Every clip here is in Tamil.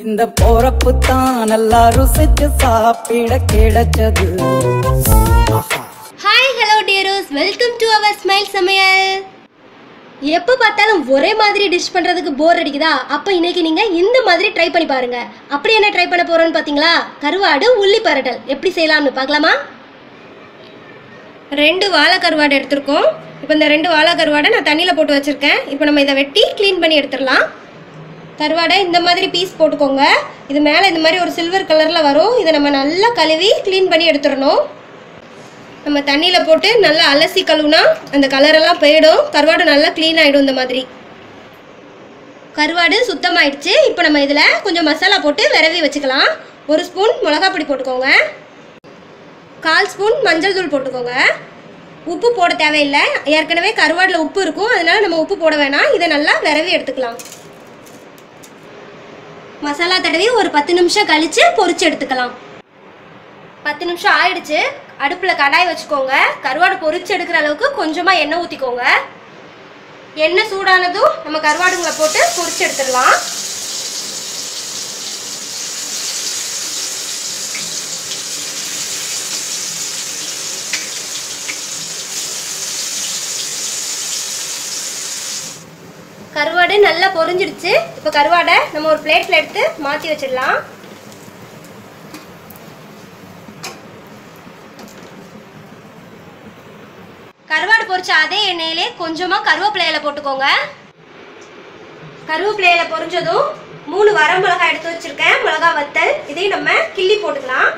இந்த போறப்பு தான் நல்லா ருசிச்சு சாப்பிட கிடைச்சது ஆஹா ஹாய் ஹலோ டியரோஸ் வெல்கம் டு அவர் ஸ்மைல் சமையல் எப்போ பார்த்தாலும் ஒரே மாதிரி டிஷ் பண்ணுறதுக்கு போர் அடிக்குதா அப்போ இன்னைக்கு நீங்கள் இந்த மாதிரி ட்ரை பண்ணி பாருங்க அப்படி என்ன ட்ரை பண்ண போகிறோன்னு பார்த்தீங்களா கருவாடு உள்ளி பரட்டல் எப்படி செய்யலாம்னு பார்க்கலாமா ரெண்டு வாழை கருவாடு எடுத்திருக்கோம் இப்போ இந்த ரெண்டு வாழை கருவாடை நான் தண்ணியில் போட்டு வச்சுருக்கேன் இப்போ நம்ம இதை வெட்டி க்ளீன் பண்ணி எடுத்துடலாம் கருவாடை இந்த மாதிரி பீஸ் போட்டுக்கோங்க இது மேலே இந்த மாதிரி ஒரு சில்வர் கலரில் வரும் இதை நம்ம நல்லா கழுவி க்ளீன் பண்ணி எடுத்துடணும் நம்ம தண்ணியில் போட்டு நல்லா அலசி கழுவுனா அந்த கலரெல்லாம் போயிடும் கருவாடு நல்லா க்ளீன் ஆகிடும் இந்த மாதிரி கருவாடு சுத்தமாயிடுச்சு இப்போ நம்ம இதில் கொஞ்சம் மசாலா போட்டு விரவி வச்சுக்கலாம் ஒரு ஸ்பூன் மிளகாப் பொடி போட்டுக்கோங்க கால் ஸ்பூன் மஞ்சள் தூள் போட்டுக்கோங்க உப்பு போட தேவையில்லை ஏற்கனவே கருவாடில் உப்பு இருக்கும் அதனால நம்ம உப்பு போட வேணாம் இதை நல்லா விரவி எடுத்துக்கலாம் மசாலா தடவி ஒரு பத்து நிமிஷம் கழித்து பொரிச்சு எடுத்துக்கலாம் பத்து நிமிஷம் ஆயிடுச்சு அடுப்பில் கடாய் வச்சுக்கோங்க கருவாடு பொரிச்சு எடுக்கிற அளவுக்கு கொஞ்சமாக எண்ணெய் ஊற்றிக்கோங்க எண்ணெய் சூடானதும் நம்ம கருவாடுங்களை போட்டு பொரிச்சு எடுத்துடலாம் கருவாடு நல்லா பொரிஞ்சிடுச்சு இப்போ கருவாடை நம்ம ஒரு பிளேட்டில் எடுத்து மாற்றி வச்சிடலாம் கருவாடு பொரிச்ச அதே எண்ணெயிலே கொஞ்சமா கருவேப்பிலையில போட்டுக்கோங்க கருவேப்பிலையில பொரிஞ்சதும் மூணு வர மிளகாய் எடுத்து வச்சிருக்கேன் மிளகா வத்தல் இதையும் நம்ம கிள்ளி போட்டுக்கலாம்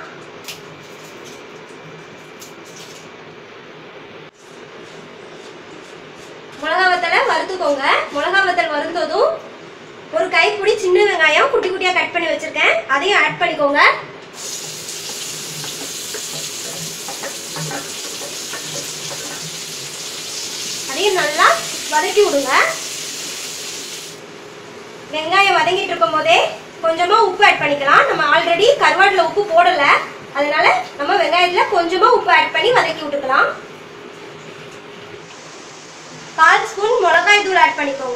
மிளகா வத்தலை வறுத்துக்கோங்க மிளகா வத்தல் வறுந்ததும் ஒரு கைப்பிடி சின்ன வெங்காயம் குட்டி குட்டியா கட் பண்ணி வச்சிருக்கேன் அதையும் ஆட் பண்ணிக்கோங்க அதையும் நல்லா வதக்கி விடுங்க வெங்காயம் வதங்கிட்டு இருக்கும் போதே கொஞ்சமா உப்பு ஆட் பண்ணிக்கலாம் நம்ம ஆல்ரெடி கருவாடுல உப்பு போடல அதனால நம்ம வெங்காயத்துல கொஞ்சமா உப்பு ஆட் பண்ணி வதக்கி விட்டுக்கலாம் கால் ஸ்பூன் மிளகாய் தூள் ஆட் பண்ணிக்கோங்க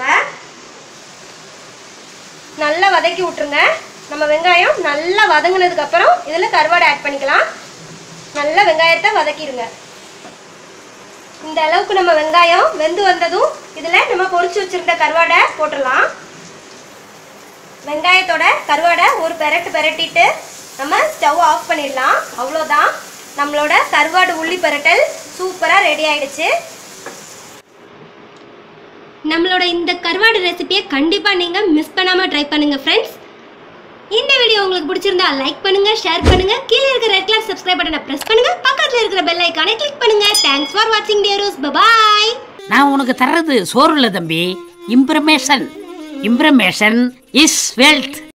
நல்லா வதக்கி விட்டுருங்க நம்ம வெங்காயம் நல்லா வதங்கினதுக்கு அப்புறம் இதில் கருவாடை ஆட் பண்ணிக்கலாம் நல்லா வெங்காயத்தை வதக்கிடுங்க இந்த அளவுக்கு நம்ம வெங்காயம் வெந்து வந்ததும் இதில் நம்ம பொரிச்சு வச்சிருந்த கருவாடை போட்டுடலாம் வெங்காயத்தோட கருவாடை ஒரு பெரட்டு பெரட்டிட்டு நம்ம ஸ்டவ் ஆஃப் பண்ணிடலாம் அவ்வளோதான் நம்மளோட கருவாடு உள்ளி பெரட்டல் சூப்பராக ரெடி ஆயிடுச்சு நம்மளோட இந்த கருவாடு ரெசிபியை கண்டிப்பாக நீங்கள் மிஸ் பண்ணாமல் ட்ரை பண்ணுங்கள் ஃப்ரெண்ட்ஸ் இந்த வீடியோ உங்களுக்கு பிடிச்சிருந்தா லைக் பண்ணுங்க ஷேர் பண்ணுங்க கீழே இருக்கிற ரெட் கலர் சப்ஸ்கிரைப் பட்டனை பிரஸ் பண்ணுங்க பக்கத்துல இருக்கிற பெல் ஐகானை கிளிக் பண்ணுங்க தேங்க்ஸ் ஃபார் வாட்சிங் டியரோஸ் பபாய் நான் உனக்கு தர்றது சோறு இல்லை தம்பி இம்ப்ரமேஷன் இம்ப்ரமேஷன் இஸ் வெல்த்